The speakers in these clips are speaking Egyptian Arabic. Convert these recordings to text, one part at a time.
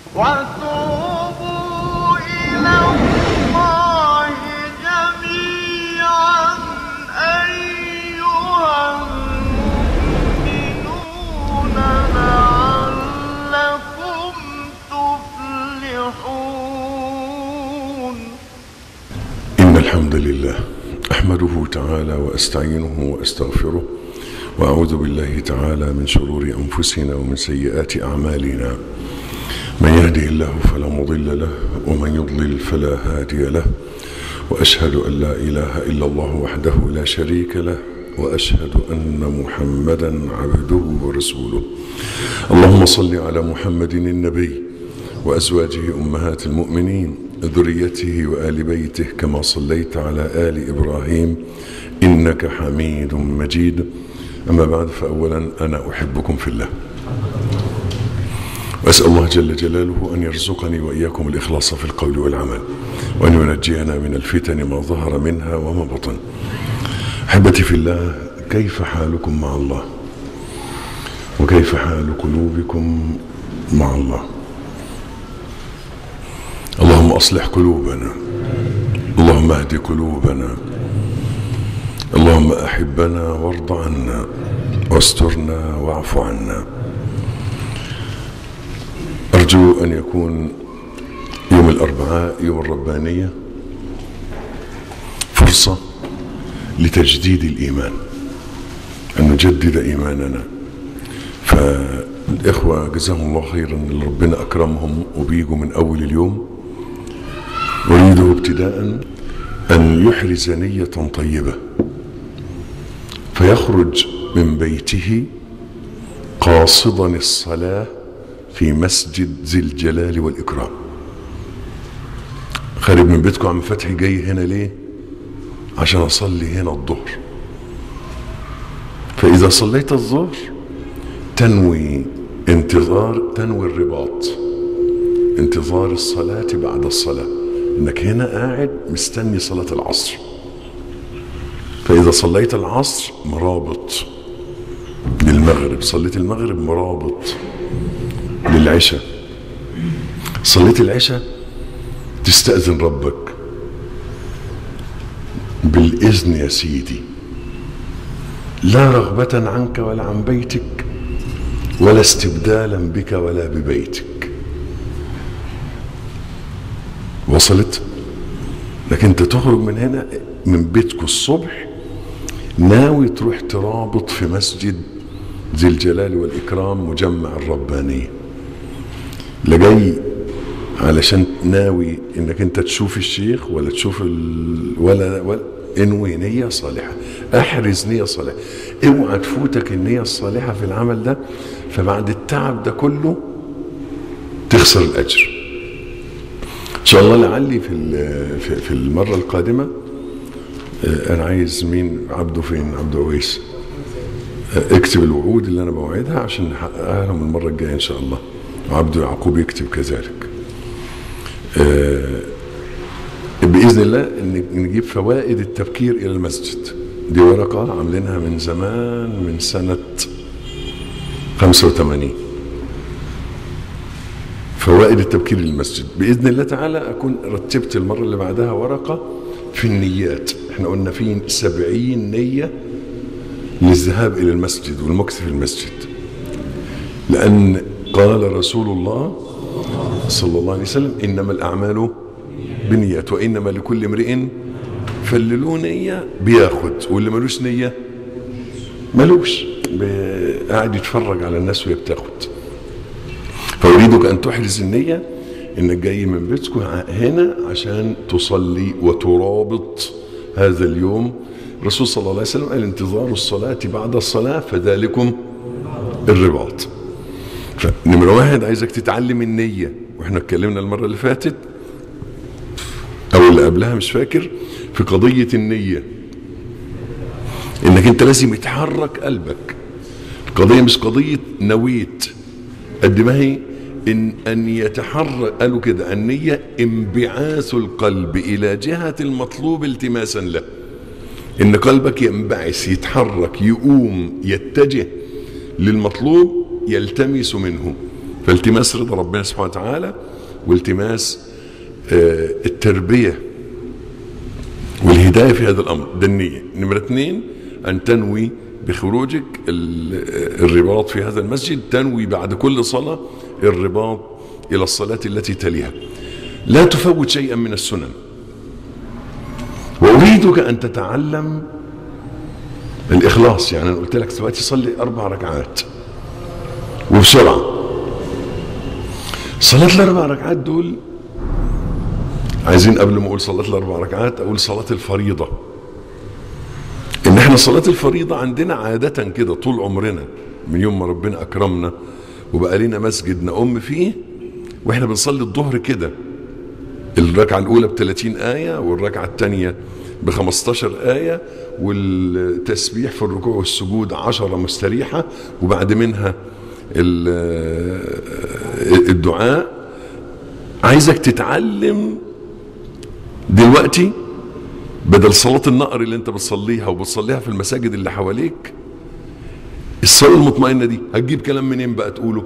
وتوبوا إلى الله جميعا أيها المؤمنون لعلكم تفلحون إن الحمد لله أحمده تعالى وأستعينه وأستغفره وأعوذ بالله تعالى من شرور أنفسنا ومن سيئات أعمالنا من يهده الله فلا مضل له ومن يضلل فلا هادي له وأشهد أن لا إله إلا الله وحده لا شريك له وأشهد أن محمدا عبده ورسوله اللهم صل على محمد النبي وأزواجه أمهات المؤمنين ذريته وآل بيته كما صليت على آل إبراهيم إنك حميد مجيد أما بعد فأولا أنا أحبكم في الله وأسأل الله جل جلاله أن يرزقني وإياكم الإخلاص في القول والعمل وأن ينجينا من الفتن ما ظهر منها وما بطن أحبتي في الله كيف حالكم مع الله وكيف حال قلوبكم مع الله اللهم اصلح قلوبنا اللهم اهد قلوبنا اللهم احبنا وارض عنا واسترنا واعف عنا ارجو ان يكون يوم الاربعاء يوم الربانيه فرصه لتجديد الايمان ان نجدد ايماننا فالاخوه جزاهم الله خيرا اللي ربنا اكرمهم وبيجوا من اول اليوم أريده ابتداء أن يحرز نية طيبة فيخرج من بيته قاصدا الصلاة في مسجد ذي الجلال والإكرام خارج من بيتكم عم فتحي جاي هنا ليه عشان أصلي هنا الظهر فإذا صليت الظهر تنوي انتظار تنوي الرباط انتظار الصلاة بعد الصلاة انك هنا قاعد مستني صلاة العصر فإذا صليت العصر مرابط للمغرب صليت المغرب مرابط للعشاء صليت العشاء تستأذن ربك بالإذن يا سيدي لا رغبة عنك ولا عن بيتك ولا استبدالا بك ولا ببيتك وصلت لكن انت تخرج من هنا من بيتك الصبح ناوي تروح ترابط في مسجد ذي الجلال والإكرام مجمع الربانية لا جاي علشان ناوي انك انت تشوف الشيخ ولا تشوف ال... ولا ولا انوي نية صالحة احرز نية صالحة اوعى تفوتك النية الصالحة في العمل ده فبعد التعب ده كله تخسر الاجر ان شاء الله لعلي في في- في المره القادمه آه، انا عايز مين عبده فين عبده عويس آه، اكتب الوعود اللي انا بوعدها عشان نحققها لهم المره الجايه ان شاء الله وعبده يعقوب يكتب كذلك آه، باذن الله ان نجيب فوائد التبكير الى المسجد دي ورقه عاملينها من زمان من سنه 85 فوائد التبكير للمسجد بإذن الله تعالى أكون رتبت المرة اللي بعدها ورقة في النيات احنا قلنا في سبعين نية للذهاب إلى المسجد والمكث في المسجد لأن قال رسول الله صلى الله عليه وسلم إنما الأعمال بنيات وإنما لكل امرئ فاللي له نية بياخد واللي ملوش نية ملوش ب- قاعد يتفرج على الناس وهي بتاخد فأريدك أن تحرز النية إنك جاي من بيتكم هنا عشان تصلي وترابط هذا اليوم الرسول صلى الله عليه وسلم قال انتظار الصلاة بعد الصلاة فذلكم الرباط فنمرة واحد عايزك تتعلم النية واحنا اتكلمنا المرة اللي فاتت أو اللي قبلها مش فاكر في قضية النية إنك أنت لازم يتحرك قلبك القضية مش قضية نويت قد ما هي إن أن يتحرك قالوا كده النية انبعاث القلب إلى جهة المطلوب التماسا له إن قلبك ينبعث يتحرك يقوم يتجه للمطلوب يلتمس منه فالتماس رضا ربنا سبحانه وتعالى والتماس آه، التربية والهداية في هذا الأمر ده النية نمرة اثنين أن تنوي بخروجك ال- الرباط في هذا المسجد تنوي بعد كل صلاة الرباط إلى الصلاة التي تليها لا تفوت شيئا من السنن وأريدك أن تتعلم الإخلاص يعني أنا قلت لك دلوقتي صلي أربع ركعات وبسرعة صلاة الأربع ركعات دول عايزين قبل ما أقول صلاة الأربع ركعات أقول صلاة الفريضة إن إحنا صلاة الفريضة عندنا عادة كده طول عمرنا من يوم ما ربنا أكرمنا وبقى لنا مسجد نقوم فيه وإحنا بنصلي الظهر كده الركعة الأولى ب 30 آية والركعة الثانية ب 15 آية والتسبيح في الركوع والسجود 10 مستريحة وبعد منها ال- الدعاء عايزك تتعلم دلوقتي بدل صلاة النقر اللي انت بتصليها وبتصليها في المساجد اللي حواليك الصلاة المطمئنة دي هتجيب كلام منين بقى تقوله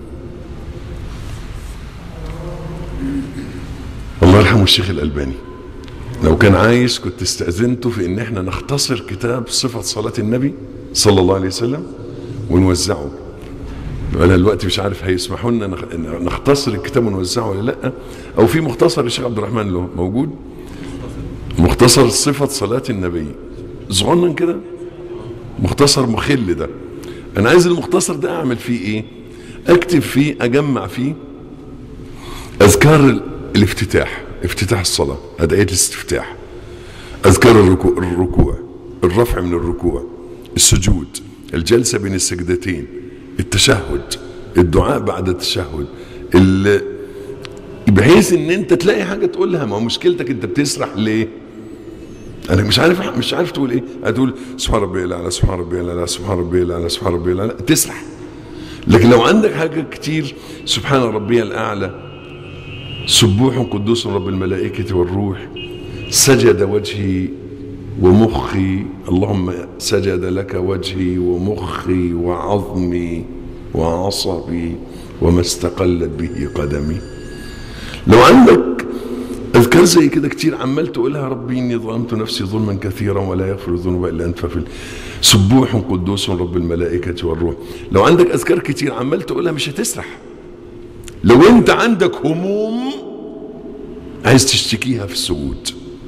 الله يرحمه الشيخ الألباني لو كان عايش كنت استأذنته في ان احنا نختصر كتاب صفة صلاة النبي صلى الله عليه وسلم ونوزعه انا دلوقتي مش عارف هيسمحوا لنا نخ- نختصر الكتاب ونوزعه ولا لا او في مختصر الشيخ عبد الرحمن له موجود مختصر صفة صلاة النبي صغنن كده مختصر مخل ده انا عايز المختصر ده اعمل فيه ايه اكتب فيه اجمع فيه اذكار ال- الافتتاح افتتاح الصلاة ادعية الاستفتاح اذكار الركوع, الركوع الرفع من الركوع السجود الجلسة بين السجدتين التشهد الدعاء بعد التشهد ال- بحيث ان انت تلاقي حاجة تقولها ما هو مشكلتك انت بتسرح ليه انا مش عارف مش عارف تقول ايه هتقول سبحان ربي الاعلى سبحان ربي الاعلى سبحان ربي الاعلى سبحان ربي الاعلى تسرح لكن لو عندك حاجة كتير سبحان ربي الاعلى سبوح قدوس رب الملائكة والروح سجد وجهي ومخي اللهم سجد لك وجهي ومخي وعظمي وعصبي وما استقلت به قدمي لو عندك اذكار زي كده كتير عمال تقولها ربي اني ظلمت نفسي ظلما كثيرا ولا يغفر الذنوب الا انت ففي سبوح قدوس رب الملائكه والروح لو عندك اذكار كتير عمال تقولها مش هتسرح لو انت عندك هموم عايز تشتكيها في السجود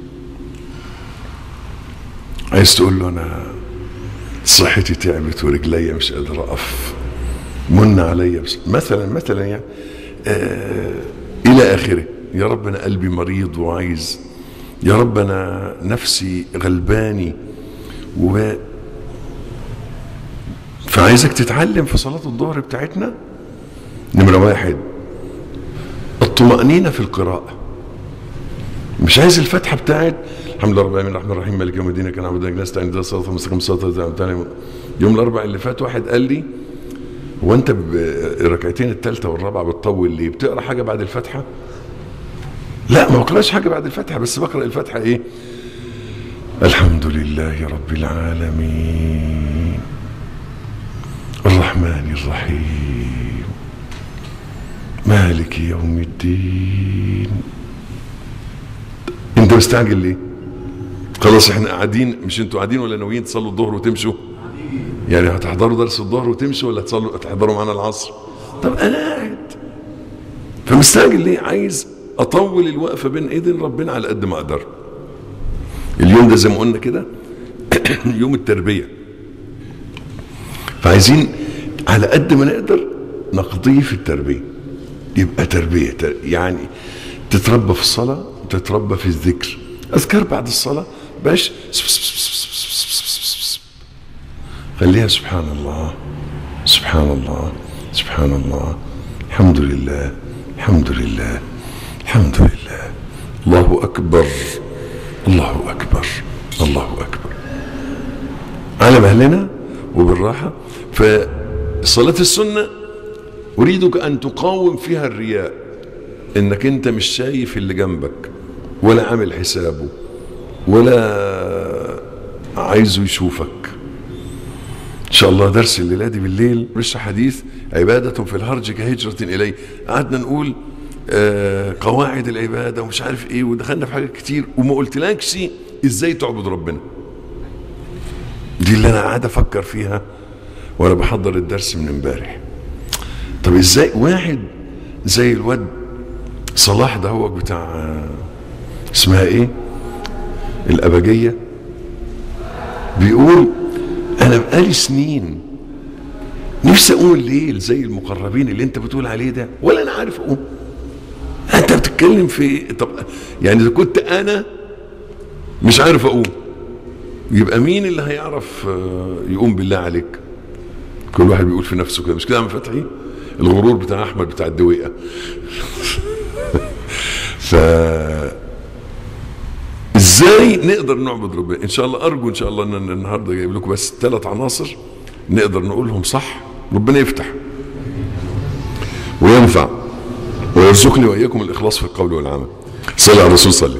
عايز تقول له انا صحتي تعبت ورجليا مش قادر اقف من عليا بس مثلا مثلا يعني آه الى اخره يا رب انا قلبي مريض وعايز يا رب انا نفسي غلباني و فعايزك تتعلم في صلاة الظهر بتاعتنا نمرة واحد الطمأنينة في القراءة مش عايز الفتحة بتاعت الحمد لله رب العالمين الرحمن الرحيم مالك يوم الدين كان عبد الله نستعين ده الصراط المستقيم صراط الذين أنعمت عليهم يوم الأربع اللي فات واحد قال لي هو أنت ب- الركعتين الثالثة والرابعة بتطول ليه؟ بتقرا حاجة بعد الفاتحة؟ لا ما بقراش حاجة بعد الفاتحة بس بقرا الفاتحة إيه؟ الحمد لله رب العالمين الرحمن الرحيم مالك يوم الدين انت مستعجل ليه خلاص احنا قاعدين مش انتوا قاعدين ولا ناويين تصلوا الظهر وتمشوا يعني هتحضروا درس الظهر وتمشوا ولا تصلوا هتحضروا معانا العصر طب انا قاعد فمستعجل ليه عايز اطول الوقفه بين ايدين ربنا على قد ما اقدر اليوم ده زي ما قلنا كده يوم التربيه فعايزين على قد ما نقدر نقضيه في التربيه يبقى تربيه تر- يعني تتربى في الصلاه وتتربى في الذكر اذكار بعد الصلاه باش خليها سبحان الله سبحان الله سبحان الله الحمد لله الحمد لله الحمد لله الله اكبر الله اكبر الله اكبر على مهلنا وبالراحه فصلاه السنه اريدك ان تقاوم فيها الرياء انك انت مش شايف اللي جنبك ولا عامل حسابه ولا عايزه يشوفك شاء الله درس الليلة دي بالليل مش حديث عبادة في الهرج كهجرة إليه قعدنا نقول آه قواعد العبادة ومش عارف ايه ودخلنا في حاجات كتير وما قلتلكش ازاي تعبد ربنا دي اللي انا قاعد افكر فيها وانا بحضر الدرس من امبارح طب ازاي واحد زي الواد صلاح ده هو بتاع آه، اسمها ايه الابجيه بيقول انا بقالي سنين نفسي اقوم الليل زي المقربين اللي انت بتقول عليه ده ولا انا عارف اقوم انت بتتكلم في إيه؟ طب يعني اذا كنت انا مش عارف اقوم يبقى مين اللي هيعرف آه، يقوم بالله عليك كل واحد بيقول في نفسه كده مش كده يا عم فتحي الغرور بتاع احمد بتاع الدويقه ف ازاي نقدر نعبد ربنا ان شاء الله ارجو ان شاء الله ان أنا النهارده جايب لكم بس ثلاث عناصر نقدر نقولهم صح ربنا يفتح وينفع ويرزقني واياكم الاخلاص في القول والعمل صلى على الرسول صلي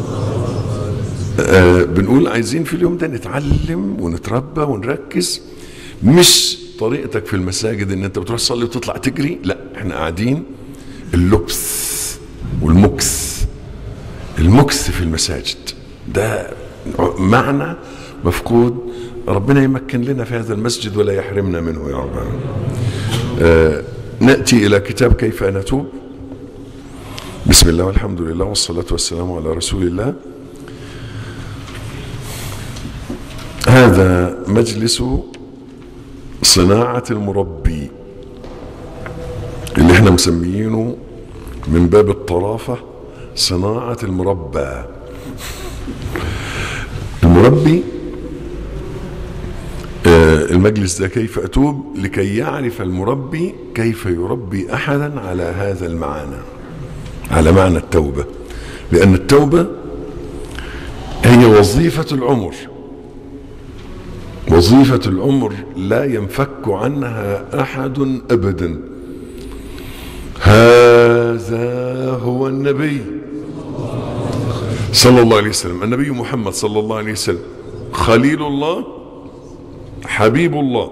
آه بنقول عايزين في اليوم ده نتعلم ونتربى ونركز مش طريقتك في المساجد ان انت بتروح تصلي وتطلع تجري لا احنا قاعدين اللبس والمكث المكث في المساجد ده معنى مفقود ربنا يمكن لنا في هذا المسجد ولا يحرمنا منه يا رب العالمين. آه نأتي إلى كتاب كيف نتوب بسم الله والحمد لله والصلاة والسلام على رسول الله هذا مجلس صناعة المربي اللي احنا مسميينه من باب الطرافة صناعة المربى المربي آه، المجلس ده كيف أتوب لكي يعرف المربي كيف يربي أحدا على هذا المعنى على معنى التوبة لأن التوبة هي وظيفة العمر وظيفة العمر لا ينفك عنها أحد أبدا هذا هو النبي صلى الله عليه وسلم النبي محمد صلى الله عليه وسلم خليل الله حبيب الله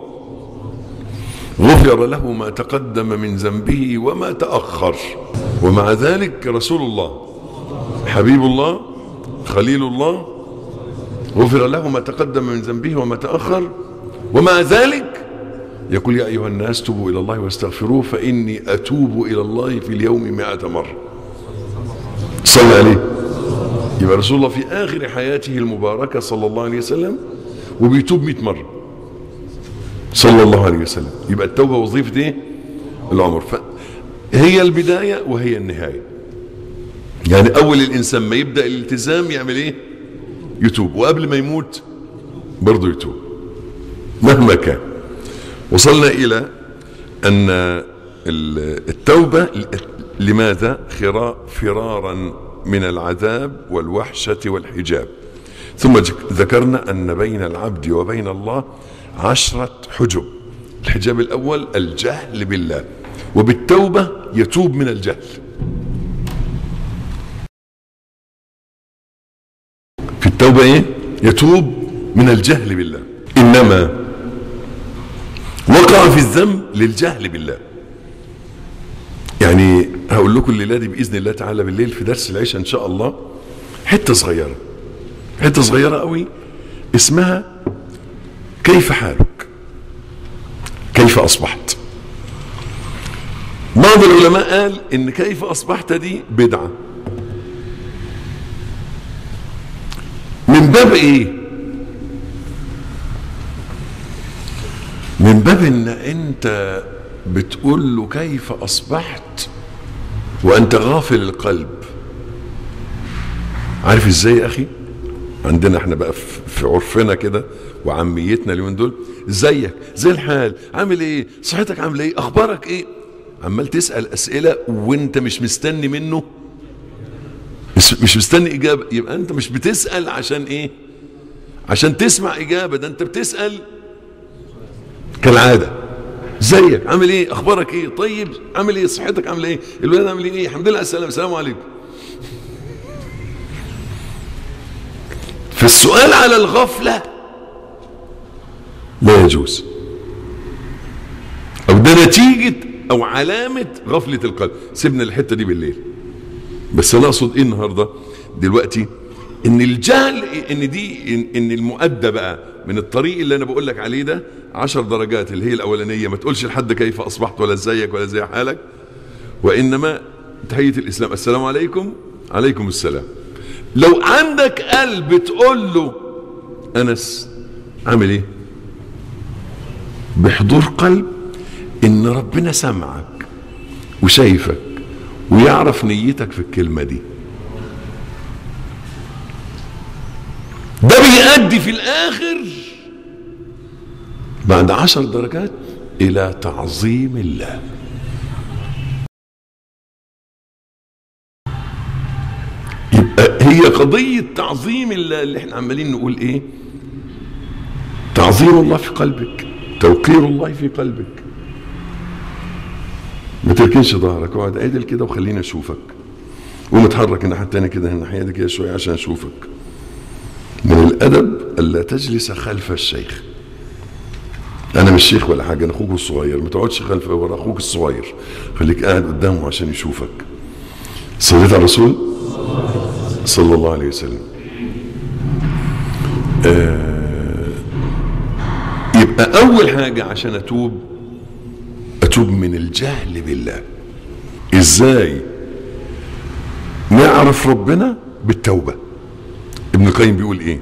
غفر له ما تقدم من ذنبه وما تأخر ومع ذلك رسول الله حبيب الله خليل الله غفر له ما تقدم من ذنبه وما تأخر ومع ذلك يقول يا أيها الناس توبوا إلى الله واستغفروه فإني أتوب إلى الله في اليوم مائة مرة صلى عليه يبقى رسول الله في آخر حياته المباركة صلى الله عليه وسلم وبيتوب مئة مرة صلى الله عليه وسلم يبقى التوبة وظيفة ايه العمر فهي البداية وهي النهاية يعني أول الإنسان ما يبدأ الالتزام يعمل ايه يتوب وقبل ما يموت برضه يتوب مهما كان وصلنا إلى أن التوبة لماذا خرا فرارا من العذاب والوحشة والحجاب ثم ذكرنا أن بين العبد وبين الله عشرة حجب الحجاب الأول الجهل بالله وبالتوبة يتوب من الجهل في التوبة ايه يتوب من الجهل بالله إنما وقع في الذنب للجهل بالله يعني هقول لكم الليله دي باذن الله تعالى بالليل في درس العشاء ان شاء الله حته صغيره حته صغيره قوي اسمها كيف حالك كيف اصبحت بعض العلماء قال ان كيف اصبحت دي بدعه من باب ايه من باب ان انت بتقول له كيف اصبحت وانت غافل القلب عارف ازاي يا اخي عندنا احنا بقى في عرفنا كده وعاميتنا اليومين دول ازيك زي الحال عامل ايه صحتك عامله ايه اخبارك ايه عمال تسال اسئله وانت مش مستني منه مش, مش مستني اجابه يبقى انت مش بتسال عشان ايه عشان تسمع اجابه ده انت بتسال كالعاده ازيك عامل ايه اخبارك ايه طيب عامل ايه صحتك عامله ايه الولاد عامل ايه الحمد لله على السلامه السلام عليكم فالسؤال على الغفله لا يجوز او ده نتيجة او علامة غفلة القلب سيبنا الحتة دي بالليل بس انا اقصد ايه النهاردة دلوقتي ان الجهل ان دي ان, إن المؤدى بقى من الطريق اللي انا بقول لك عليه ده عشر درجات اللي هي الاولانية ما تقولش لحد كيف اصبحت ولا ازيك ولا زي حالك وانما تحية الاسلام السلام عليكم عليكم السلام لو عندك قلب تقول له انس عامل ايه بحضور قلب ان ربنا سمعك وشايفك ويعرف نيتك في الكلمة دي ده بيؤدي في الاخر بعد عشر درجات الى تعظيم الله يبقى هي قضية تعظيم الله اللي احنا عمالين نقول ايه تعظيم الله في قلبك توقير الله في قلبك ما تركنش ظهرك اقعد عدل كده وخليني اشوفك ومتحرك الناحيه التانيه كده الناحيه دي كده شويه عشان اشوفك من الادب الا تجلس خلف الشيخ انا مش شيخ ولا حاجه انا اخوك الصغير ما تقعدش خلف ورا اخوك الصغير خليك قاعد قدامه عشان يشوفك صليت على الرسول صلى الله عليه وسلم آه يبقى اول حاجه عشان اتوب اتوب من الجهل بالله ازاي نعرف ربنا بالتوبه ابن القيم بيقول ايه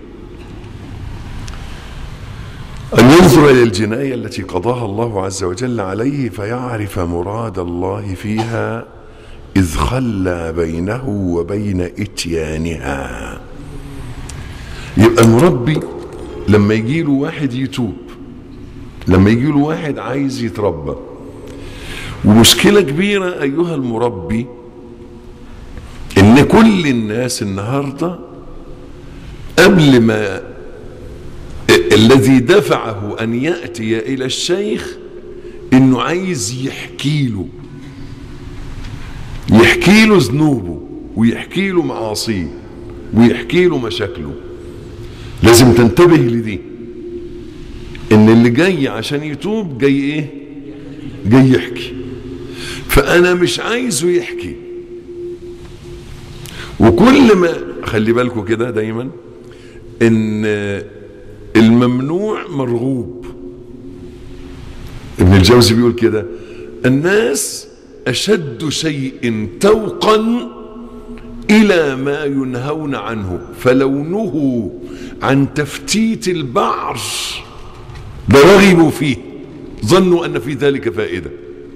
أن ينظر إلى الجناية التي قضاها الله عز وجل عليه فيعرف مراد الله فيها إذ خلى بينه وبين إتيانها يبقى المربي لما يجي له واحد يتوب لما يجي له واحد عايز يتربى ومشكلة كبيرة أيها المربي إن كل الناس النهاردة قبل ما الذي دفعه أن يأتي إلى الشيخ إنه عايز يحكي له يحكي له ذنوبه ويحكي له معاصيه ويحكي له مشاكله لازم تنتبه لدي ان اللي جاي عشان يتوب جاي ايه جاي يحكي فانا مش عايزه يحكي وكل ما خلي بالكم كده دايما ان الممنوع مرغوب ابن الجوزي بيقول كده الناس اشد شيء توقا الى ما ينهون عنه فلو نهوا عن تفتيت البعر لرغبوا فيه ظنوا ان في ذلك فائده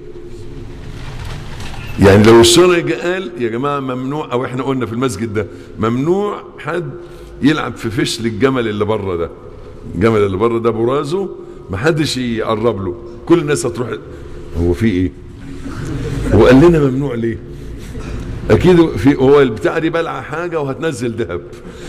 يعني لو الشرع جه قال يا جماعه ممنوع او احنا قلنا في المسجد ده ممنوع حد يلعب في فشل الجمل اللي بره ده الجمل اللي بره ده برازه ما حدش يقرب له كل الناس هتروح هو في ايه هو قال لنا ممنوع ليه اكيد في هو البتاع دي بلع حاجه وهتنزل ذهب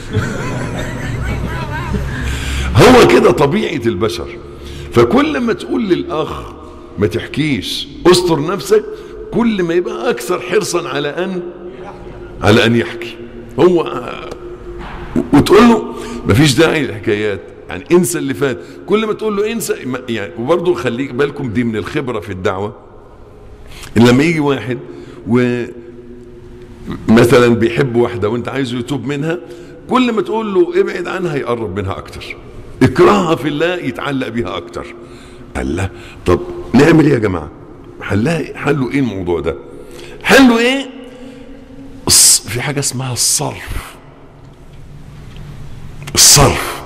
هو كده طبيعه البشر فكل ما تقول للاخ ما تحكيش استر نفسك كل ما يبقى اكثر حرصا على ان على ان يحكي هو وتقول له مفيش داعي للحكايات يعني انسى اللي فات كل ما تقول له انسى يعني وبرضه خليك بالكم دي من الخبره في الدعوه ان لما يجي واحد و مثلا بيحب واحده وانت عايزه يتوب منها كل ما تقول له ابعد عنها يقرب منها اكتر اكرهها في الله يتعلق بيها اكتر قال لا طب نعمل ايه يا جماعه حلها حلوا ايه الموضوع ده حلوا ايه في حاجه اسمها الصرف الصرف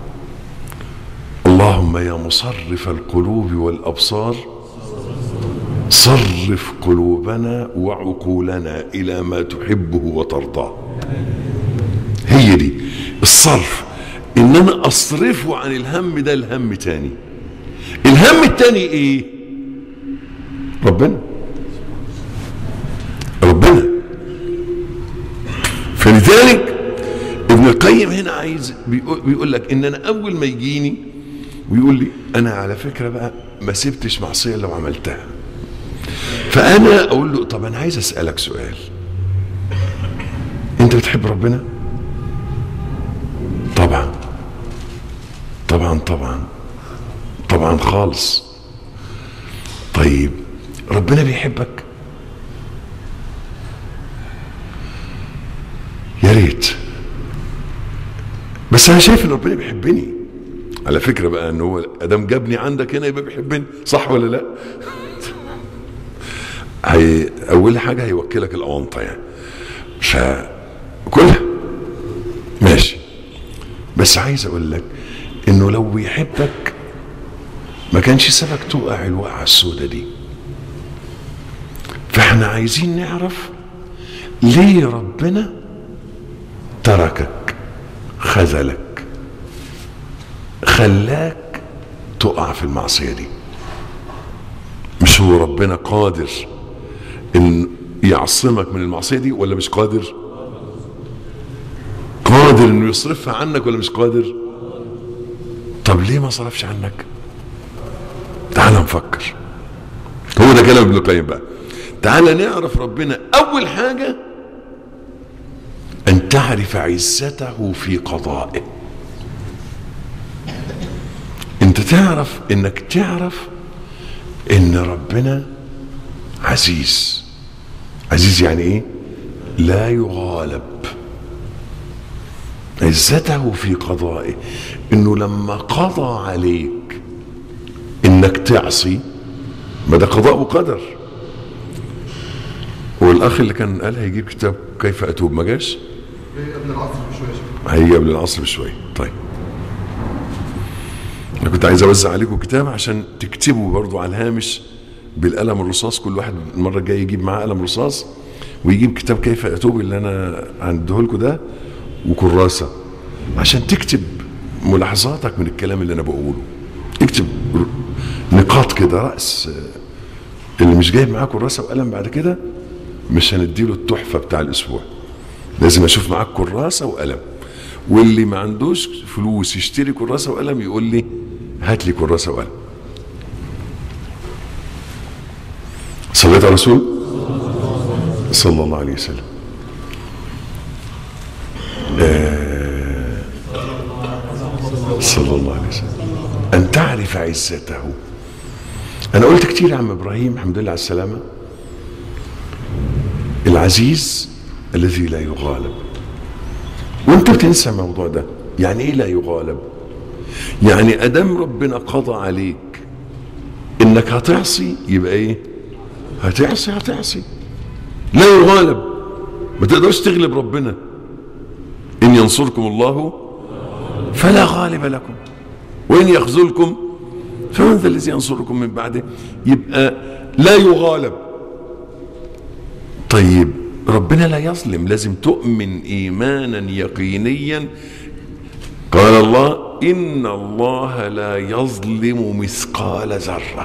اللهم يا مصرف القلوب والابصار صرف قلوبنا وعقولنا الى ما تحبه وترضاه هي دي الصرف ان انا اصرفه عن الهم ده الهم تاني الهم التاني ايه ربنا ربنا فلذلك ابن القيم هنا عايز بيقول, بيقول لك ان انا اول ما يجيني ويقول لي انا على فكره بقى ما سبتش معصيه لو عملتها فانا اقول له طب انا عايز اسالك سؤال انت بتحب ربنا طبعا طبعا طبعا طبعا خالص طيب ربنا بيحبك يا ريت بس انا شايف ان ربنا بيحبني على فكره بقى ان هو ادام جابني عندك هنا يبقى بيحبني صح ولا لا هي اول حاجه هيوكلك الاونطه يعني فكلها ماشي بس عايز اقول لك انه لو بيحبك ما كانش سبك تقع الوقعه السوداء دي فاحنا عايزين نعرف ليه ربنا تركك خذلك خلاك تقع في المعصيه دي مش هو ربنا قادر ان يعصمك من المعصيه دي ولا مش قادر قادر انه يصرفها عنك ولا مش قادر طب ليه ما صرفش عنك تعال نفكر هو ده كلام ابن القيم بقى تعال نعرف ربنا اول حاجه ان تعرف عزته في قضائه انت تعرف انك تعرف ان ربنا عزيز عزيز يعني ايه لا يغالب عزته في قضائه انه لما قضى عليك انك تعصي ما ده قضاء وقدر والاخ اللي كان قال هيجيب كتاب كيف اتوب ما جاش قبل العصر بشويه هيجي قبل العصر بشويه طيب انا كنت عايز اوزع عليكم كتاب عشان تكتبوا برضو على الهامش بالقلم الرصاص كل واحد المره الجايه يجيب معاه قلم رصاص ويجيب كتاب كيف اتوب اللي انا هنديه لكم ده وكراسه عشان تكتب ملاحظاتك من الكلام اللي انا بقوله اكتب نقاط كده راس اللي مش جايب معاه كراسه وقلم بعد كده مش هنديله التحفه بتاع الاسبوع لازم اشوف معاك كراسه وقلم واللي ما عندوش فلوس يشتري كراسه وقلم يقول لي هات لي كراسه وقلم صليت على رسول صلى الله عليه وسلم آه صلى الله عليه وسلم ان تعرف عزته انا قلت كتير يا عم ابراهيم الحمد لله على السلامه العزيز الذي لا يغالب وانت بتنسى الموضوع ده يعني ايه لا يغالب يعني ادام ربنا قضى عليك انك هتعصي يبقى ايه هتعصي هتعصي لا يغالب ما تقدرش تغلب ربنا ان ينصركم الله فلا غالب لكم وان يخذلكم فمن ذا الذي ينصركم من بعده يبقى لا يغالب طيب ربنا لا يظلم لازم تؤمن ايمانا يقينيا قال الله ان الله لا يظلم مثقال ذره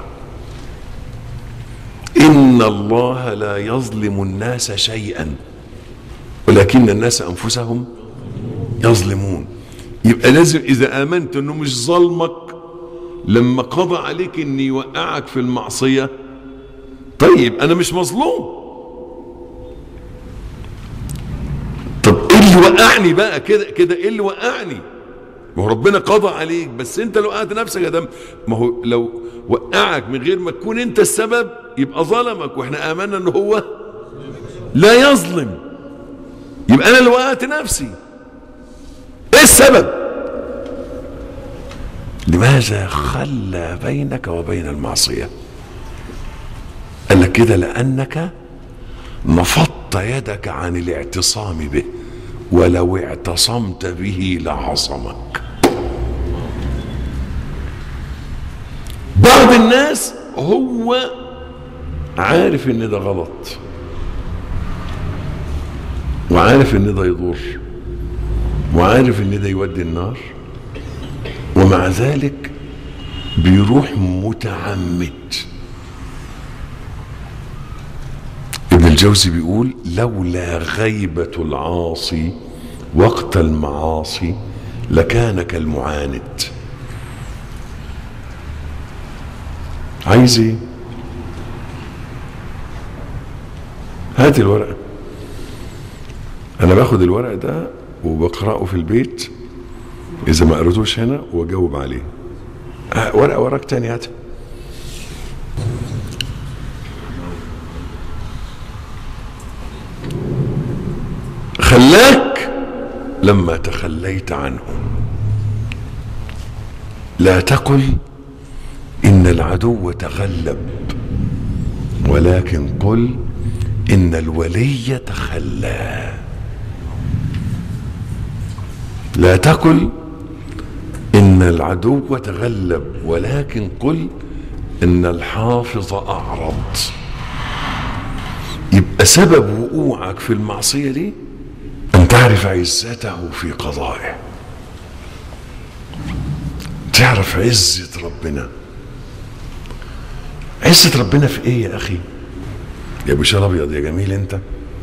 ان الله لا يظلم الناس شيئا ولكن الناس انفسهم يظلمون يبقى لازم اذا امنت انه مش ظلمك لما قضى عليك ان يوقعك في المعصيه طيب انا مش مظلوم طب ايه اللي وقعني بقى كده كده ايه اللي وقعني ما هو ربنا قضى عليك بس انت لو وقعت نفسك يا دم ما هو لو وقعك من غير ما تكون انت السبب يبقى ظلمك واحنا امنا ان هو لا يظلم يبقى انا اللي وقعت نفسي ايه السبب لماذا خلى بينك وبين المعصيه قال لك كده لانك نفضت يدك عن الاعتصام به ولو اعتصمت به لعصمك بعض الناس هو عارف ان ده غلط وعارف ان ده يضر وعارف ان ده يودي النار ومع ذلك بيروح متعمد ابن الجوزي بيقول لولا غيبة العاصي وقت المعاصي لكان كالمعاند عايز ايه هات الورقة انا باخد الورق ده وبقرأه في البيت اذا ما قريتوش هنا واجاوب عليه ورقة وراك تاني هاتها خلاك لما تخليت عنه لا تقل ان العدو تغلب ولكن قل ان الولي تخلى لا تقل ان العدو تغلب ولكن قل ان الحافظ اعرض يبقى سبب وقوعك في المعصيه دي ان تعرف عزته في قضائه تعرف عزه ربنا عزه ربنا في ايه يا اخي يا ابو شال ابيض يا جميل انت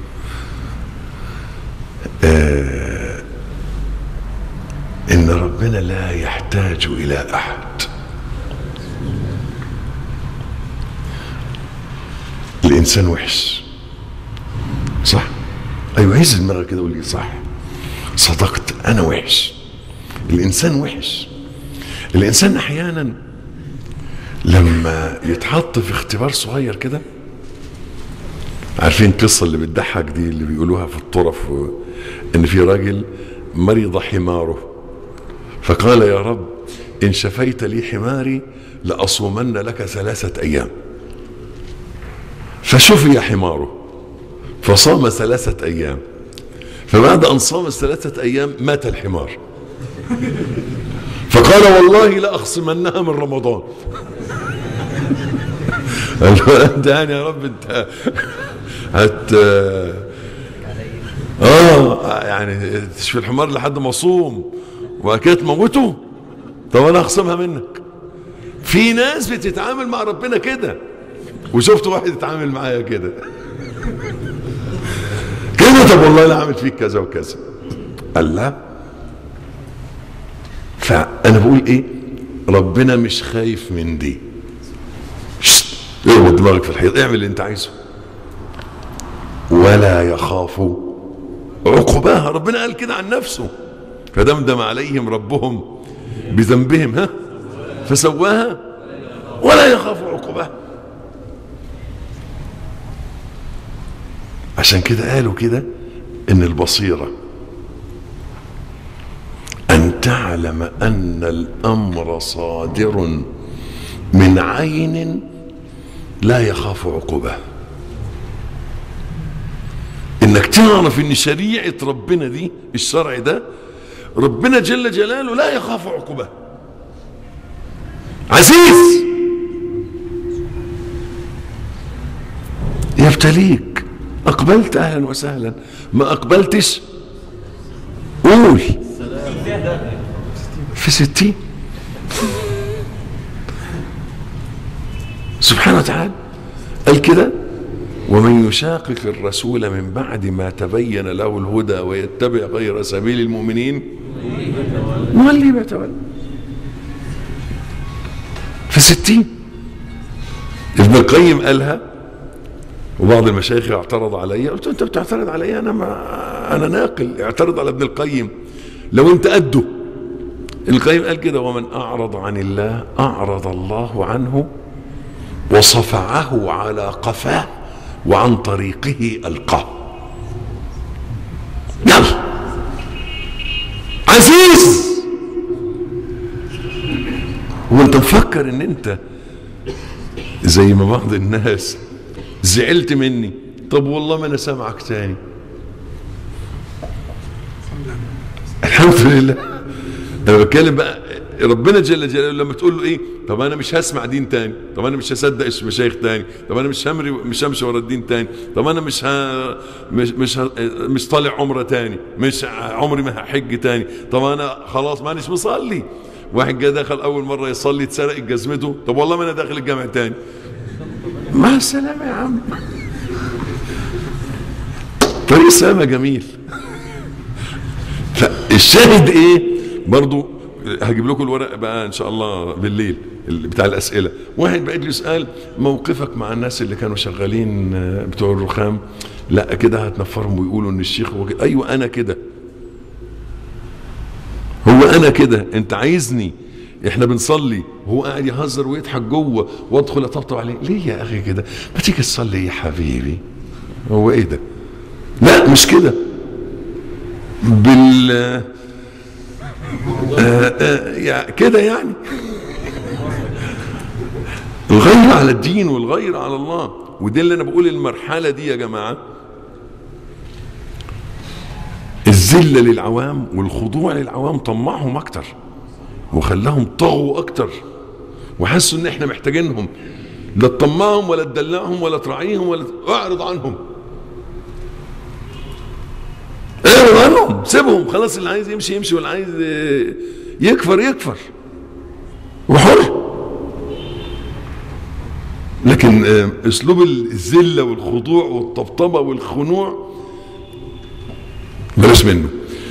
آه ان ربنا لا يحتاج الى احد الانسان وحش صح ايوه هز دماغك كده قول لي صح صدقت انا وحش الانسان وحش الانسان احيانا لما يتحط في اختبار صغير كده عارفين القصة اللي بتضحك دي اللي بيقولوها في الطرف و... ان في راجل مرض حماره فقال يا رب ان شفيت لي حماري لاصومن لك ثلاثة ايام فشفي حماره فصام ثلاثة ايام فبعد ان صام الثلاثة ايام مات الحمار فقال والله لاخصمنها من رمضان قال له انت يعني يا رب انت هت اه يعني تشفي الحمار لحد ما اصوم وبعد كده تموته طب انا هخصمها منك في ناس بتتعامل مع ربنا كده وشفت واحد يتعامل معايا كده كده طب والله انا عامل فيك كذا وكذا قال لا فانا بقول ايه ربنا مش خايف من دي شت، اربط دماغك في الحيط اعمل اللي انت عايزه ولا يخاف عقباها ربنا قال كده عن نفسه فدمدم عليهم ربهم بذنبهم ها فسواها ولا يخاف عقباها عشان كده قالوا كده ان البصيره ان تعلم ان الامر صادر من عين لا يخاف عقباه انك تعرف ان شريعه ربنا دي الشرع ده ربنا جل جلاله لا يخاف عقباه عزيز يبتليك اقبلت اهلا وسهلا ما اقبلتش قول في ستين سبحانه وتعالى قال كده ومن يشاقق الرسول من بعد ما تبين له الهدى ويتبع غير سبيل المؤمنين نولي ما تولى في ستين ابن القيم قالها وبعض المشايخ اعترض علي قلت له انت بتعترض علي انا ما انا ناقل اعترض على ابن القيم لو انت قده القيم قال كده ومن اعرض عن الله اعرض الله عنه وصفعه على قفاه وعن طريقه القاه يلا عزيز وانت مفكر ان انت زي ما بعض الناس زعلت مني طب والله ما انا سامعك تاني الحمد لله انا بتكلم بقى ربنا جل جلاله لما تقول له ايه طب انا مش هسمع دين تاني طب انا مش هصدق مشايخ تاني طب انا مش همري مش همشي ورا الدين تاني طب انا مش ها مش مش ها مش طالع عمره تاني مش عمري ما هحج تاني طب انا خلاص مانيش مصلي واحد جه دخل اول مره يصلي اتسرق جزمته طب والله ما انا داخل الجامع تاني مع السلامه يا عم طريق سامة جميل فالشاهد ايه برضو هجيب لكم الورق بقى ان شاء الله بالليل بتاع الاسئله واحد بقى لي سؤال موقفك مع الناس اللي كانوا شغالين بتوع الرخام لا كده هتنفرهم ويقولوا ان الشيخ هو كده ايوه انا كده هو انا كده انت عايزني احنا بنصلي وهو قاعد يهزر ويضحك جوه وادخل اطبطب عليه ليه يا اخي كده ما تيجي تصلي يا حبيبي هو ايه ده لا مش كده بال آه آه يعني كده يعني الغير على الدين والغير على الله وده اللي انا بقول المرحله دي يا جماعه الذله للعوام والخضوع للعوام طمعهم اكتر وخلاهم طغوا اكتر وحسوا ان احنا محتاجينهم لا تطمعهم ولا تدلعهم ولا تراعيهم ولا ت- اعرض عنهم اعرض عنهم سيبهم خلاص اللي عايز يمشي يمشي واللي عايز آه، يكفر يكفر وحر لكن آه، اسلوب الذله والخضوع والطبطبه والخنوع بلاش منه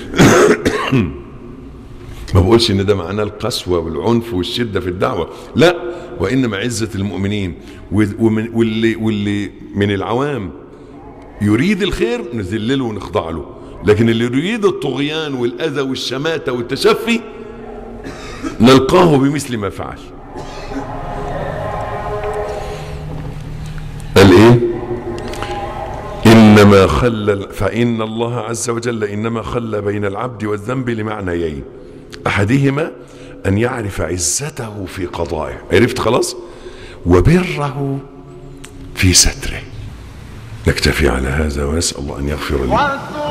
ما بقولش ان ده معناه القسوه والعنف والشده في الدعوه لا وانما عزه المؤمنين و- ومن واللي واللي من العوام يريد الخير نذلله ونخضع له لكن اللي يريد الطغيان والاذى والشماته والتشفي نلقاه بمثل ما فعل قال ايه انما خلى فان الله عز وجل انما خلى بين العبد والذنب لمعنيين احدهما ان يعرف عزته في قضائه عرفت خلاص وبره في ستره نكتفي على هذا ونسال الله ان يغفر لنا واذكر